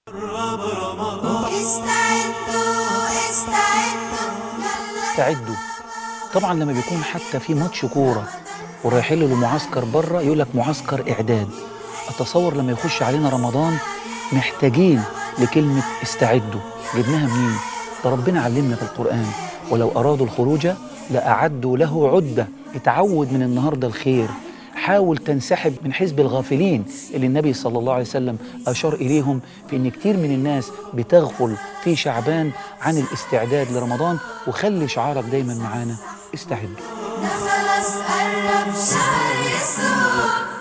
استعدوا استعدوا يلا استعدوا طبعا لما بيكون حتى في ماتش كوره ورايحين له معسكر بره يقول لك معسكر اعداد اتصور لما يخش علينا رمضان محتاجين لكلمه استعدوا جبناها منين ده ربنا علمنا في القران ولو ارادوا الخروج لاعدوا له عده اتعود من النهارده الخير حاول تنسحب من حزب الغافلين اللي النبي صلى الله عليه وسلم أشار إليهم في أن كتير من الناس بتغفل في شعبان عن الاستعداد لرمضان وخلي شعارك دايما معانا استعدوا ده خلاص قرب شهر الصوم